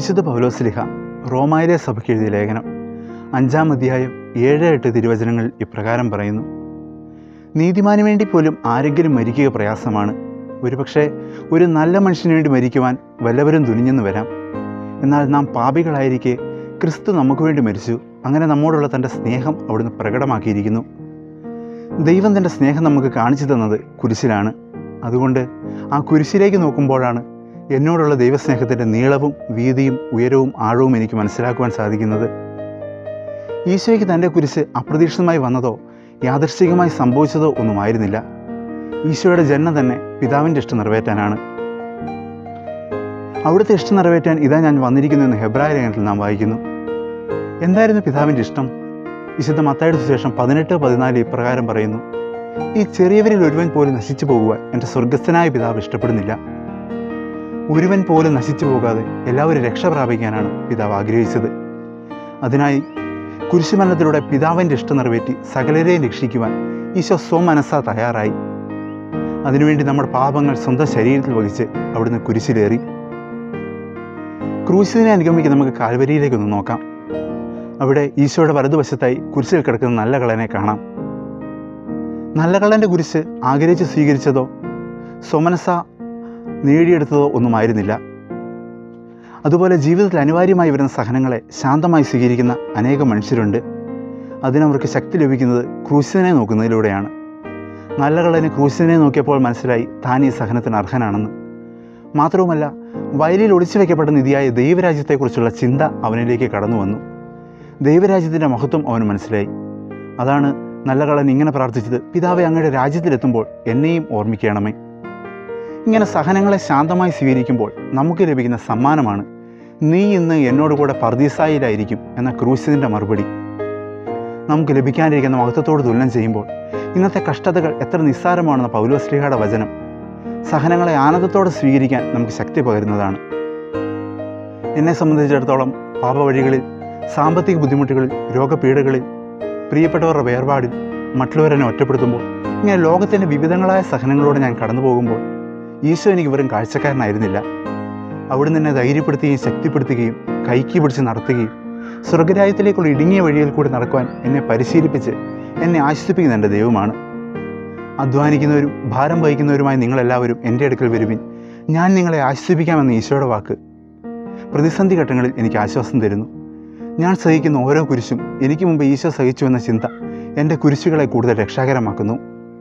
വിശുദ്ധ പൗലോസ്ലിഹ റോമായിലെ സഭയ്ക്ക് എഴുതിയ ലേഖനം അഞ്ചാം അധ്യായം ഏഴ് എട്ട് തിരുവചനങ്ങൾ ഇപ്രകാരം പറയുന്നു നീതിമാന് വേണ്ടി പോലും ആരെങ്കിലും മരിക്കുക പ്രയാസമാണ് ഒരുപക്ഷെ ഒരു നല്ല മനുഷ്യന് വേണ്ടി മരിക്കുവാൻ വല്ലവരും തുനിഞ്ഞെന്ന് വരാം എന്നാൽ നാം പാപികളായിരിക്കെ ക്രിസ്തു നമുക്ക് വേണ്ടി മരിച്ചു അങ്ങനെ നമ്മോടുള്ള തൻ്റെ സ്നേഹം അവിടുന്ന് പ്രകടമാക്കിയിരിക്കുന്നു ദൈവം തൻ്റെ സ്നേഹം നമുക്ക് കാണിച്ചു തന്നത് കുരിശിലാണ് അതുകൊണ്ട് ആ കുരിശിലേക്ക് നോക്കുമ്പോഴാണ് എന്നോടുള്ള ദൈവസ്നേഹത്തിൻ്റെ നീളവും വീതിയും ഉയരവും ആഴവും എനിക്ക് മനസ്സിലാക്കുവാൻ സാധിക്കുന്നത് ഈശോയ്ക്ക് തൻ്റെ കുരിശ് അപ്രതീക്ഷിതമായി വന്നതോ യാദൃശ്ചികമായി സംഭവിച്ചതോ ഒന്നുമായിരുന്നില്ല ഈശോയുടെ ജന്മം തന്നെ പിതാവിൻ്റെ ഇഷ്ടം നിറവേറ്റാനാണ് അവിടുത്തെ ഇഷ്ടം നിറവേറ്റാൻ ഇതാ ഞാൻ വന്നിരിക്കുന്നുവെന്ന് ഹെബ്രായ ലേഖനത്തിൽ നാം വായിക്കുന്നു എന്തായിരുന്നു പിതാവിൻ്റെ ഇഷ്ടം വിശുദ്ധ മത്തായുടെ സുശേഷം പതിനെട്ട് പതിനാല് ഇപ്രകാരം പറയുന്നു ഈ ചെറിയവരിൽ ഒരുവൻ പോലും നശിച്ചു പോകുവാൻ എൻ്റെ സ്വർഗസ്ഥനായ പിതാവ് ഇഷ്ടപ്പെടുന്നില്ല ഒരുവൻ പോലും നശിച്ചു പോകാതെ എല്ലാവരും രക്ഷ പ്രാപിക്കാനാണ് പിതാവ് ആഗ്രഹിച്ചത് അതിനായി കുരിശുമരണത്തിലൂടെ പിതാവിൻ്റെ ഇഷ്ടം നിറവേറ്റി സകലരെയും രക്ഷിക്കുവാൻ ഈശോ സ്വമനസ്സ തയ്യാറായി അതിനുവേണ്ടി നമ്മുടെ പാപങ്ങൾ സ്വന്തം ശരീരത്തിൽ വഹിച്ച് അവിടുന്ന് കുരിശിലേറി ക്രൂശിനെ അനുഗമിക്ക് നമുക്ക് കാൽവരിയിലേക്കൊന്ന് നോക്കാം അവിടെ ഈശോയുടെ വലതുവശത്തായി കുരിശിൽ കിടക്കുന്ന നല്ല കള്ളനെ കാണാം നല്ല കള്ളൻ്റെ കുരിശ് ആഗ്രഹിച്ച് സ്വീകരിച്ചതോ സ്വമനസ നേടിയെടുത്തതോ ഒന്നുമായിരുന്നില്ല അതുപോലെ ജീവിതത്തിൽ അനിവാര്യമായി വരുന്ന സഹനങ്ങളെ ശാന്തമായി സ്വീകരിക്കുന്ന അനേകം മനുഷ്യരുണ്ട് അതിനവർക്ക് ശക്തി ലഭിക്കുന്നത് ക്രൂശിനെ നോക്കുന്നതിലൂടെയാണ് നല്ല കള്ളന് ക്രൂശിനെ നോക്കിയപ്പോൾ മനസ്സിലായി താൻ ഈ സഹനത്തിന് അർഹനാണെന്ന് മാത്രവുമല്ല വയലിൽ ഒളിച്ചു വയ്ക്കപ്പെട്ട നിധിയായ ദൈവരാജ്യത്തെക്കുറിച്ചുള്ള ചിന്ത അവനിലേക്ക് കടന്നു വന്നു ദൈവരാജ്യത്തിൻ്റെ മഹത്വം അവന് മനസ്സിലായി അതാണ് നല്ല കള്ളൻ ഇങ്ങനെ പ്രാർത്ഥിച്ചത് പിതാവെ അങ്ങയുടെ രാജ്യത്തിലെത്തുമ്പോൾ എന്നെയും ഓർമ്മിക്കണമേ ഇങ്ങനെ സഹനങ്ങളെ ശാന്തമായി സ്വീകരിക്കുമ്പോൾ നമുക്ക് ലഭിക്കുന്ന സമ്മാനമാണ് നീ ഇന്ന് എന്നോട് കൂടെ പർദീസായിലായിരിക്കും എന്ന ക്രൂശിൻ്റെ മറുപടി നമുക്ക് ലഭിക്കാനിരിക്കുന്ന മഹത്വത്തോട് തുലനം ചെയ്യുമ്പോൾ ഇന്നത്തെ കഷ്ടതകൾ എത്ര നിസ്സാരമാണെന്ന പൗലോശ്രീഹയുടെ വചനം സഹനങ്ങളെ ആനന്ദത്തോടെ സ്വീകരിക്കാൻ നമുക്ക് ശക്തി പകരുന്നതാണ് എന്നെ സംബന്ധിച്ചിടത്തോളം പാപവഴികളിൽ സാമ്പത്തിക ബുദ്ധിമുട്ടുകളിൽ രോഗപീഠകളിൽ പ്രിയപ്പെട്ടവരുടെ വേർപാടിൽ മറ്റുള്ളവരെന്നെ ഒറ്റപ്പെടുത്തുമ്പോൾ ഇങ്ങനെ ലോകത്തിൻ്റെ വിവിധങ്ങളായ സഹനങ്ങളോട് ഞാൻ കടന്നു പോകുമ്പോൾ ഈശോ എനിക്ക് വെറും കാഴ്ചക്കാരനായിരുന്നില്ല അവിടുന്ന് എന്നെ ധൈര്യപ്പെടുത്തുകയും ശക്തിപ്പെടുത്തുകയും കൈക്ക് പിടിച്ച് നടത്തുകയും സ്വർഗരാജ്യത്തിലേക്കുള്ള ഇടുങ്ങിയ വഴിയിൽ കൂടി നടക്കുവാൻ എന്നെ പരിശീലിപ്പിച്ച് എന്നെ ആശ്വസിപ്പിക്കുന്ന എൻ്റെ ദൈവമാണ് അധ്വാനിക്കുന്നവരും ഭാരം വഹിക്കുന്നവരുമായി നിങ്ങളെല്ലാവരും എൻ്റെ അടുക്കൽ വരുവിൻ ഞാൻ നിങ്ങളെ ആശ്വസിപ്പിക്കാമെന്ന് ഈശോയുടെ വാക്ക് പ്രതിസന്ധി ഘട്ടങ്ങളിൽ എനിക്ക് ആശ്വാസം തരുന്നു ഞാൻ സഹിക്കുന്ന ഓരോ കുരിശും എനിക്ക് മുമ്പ് ഈശോ സഹിച്ചു എന്ന ചിന്ത എൻ്റെ കുരിശുകളെ കൂടുതൽ രക്ഷാകരമാക്കുന്നു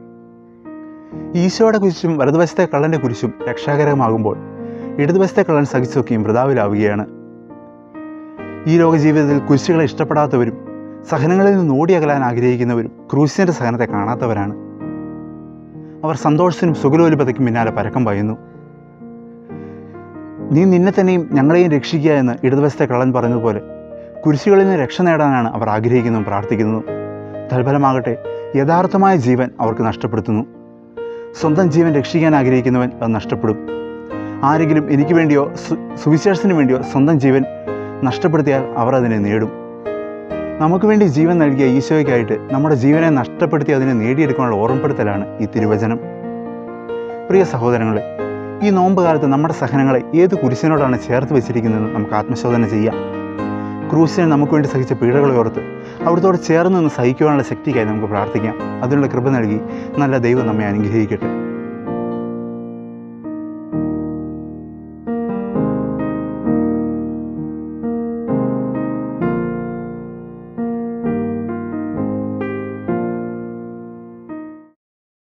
ഈശോയുടെ കുരിശും വലതുവശത്തെ കള്ളൻ്റെ കുരിശും രക്ഷാകരമാകുമ്പോൾ ഇടതുവശത്തെ കള്ളൻ സഹിച്ചൊക്കെയും വൃതാവിലാവുകയാണ് ഈ ലോക ജീവിതത്തിൽ കുരിശുകളെ ഇഷ്ടപ്പെടാത്തവരും സഹനങ്ങളിൽ നിന്ന് ഓടിയകലാൻ ആഗ്രഹിക്കുന്നവരും ക്രൂശിൻ്റെ സഹനത്തെ കാണാത്തവരാണ് അവർ സന്തോഷത്തിനും സുഖലോലുപതയ്ക്കും പിന്നാലെ പരക്കം പായുന്നു നീ നിന്നെ തന്നെയും ഞങ്ങളെയും രക്ഷിക്കുക എന്ന് ഇടതുവശത്തെ കള്ളൻ പറഞ്ഞതുപോലെ കുരിശുകളിൽ നിന്ന് രക്ഷ നേടാനാണ് അവർ ആഗ്രഹിക്കുന്നതും പ്രാർത്ഥിക്കുന്നതും തൽഫലമാകട്ടെ യഥാർത്ഥമായ ജീവൻ അവർക്ക് നഷ്ടപ്പെടുത്തുന്നു സ്വന്തം ജീവൻ രക്ഷിക്കാൻ ആഗ്രഹിക്കുന്നവൻ അത് നഷ്ടപ്പെടും ആരെങ്കിലും എനിക്ക് വേണ്ടിയോ സു സുവിശേഷത്തിന് വേണ്ടിയോ സ്വന്തം ജീവൻ നഷ്ടപ്പെടുത്തിയാൽ അവർ അതിനെ നേടും നമുക്ക് വേണ്ടി ജീവൻ നൽകിയ ഈശോയ്ക്കായിട്ട് നമ്മുടെ ജീവനെ നഷ്ടപ്പെടുത്തി അതിനെ നേടിയെടുക്കാനുള്ള ഓർമ്മപ്പെടുത്തലാണ് ഈ തിരുവചനം പ്രിയ സഹോദരങ്ങളെ ഈ നോമ്പ് കാലത്ത് നമ്മുടെ സഹനങ്ങളെ ഏത് കുരിശിനോടാണ് ചേർത്ത് വെച്ചിരിക്കുന്നതെന്ന് നമുക്ക് ആത്മശോധന ചെയ്യാം ക്രൂശിനെ നമുക്ക് വേണ്ടി സഹിച്ച പീഡകളെ ഓർത്ത് അവിടുത്തോട് ചേർന്ന് നിന്ന് സഹിക്കുവാനുള്ള ശക്തിക്കായി നമുക്ക് പ്രാർത്ഥിക്കാം അതിനുള്ള കൃപ നൽകി നല്ല ദൈവം നമ്മെ അനുഗ്രഹിക്കട്ടെ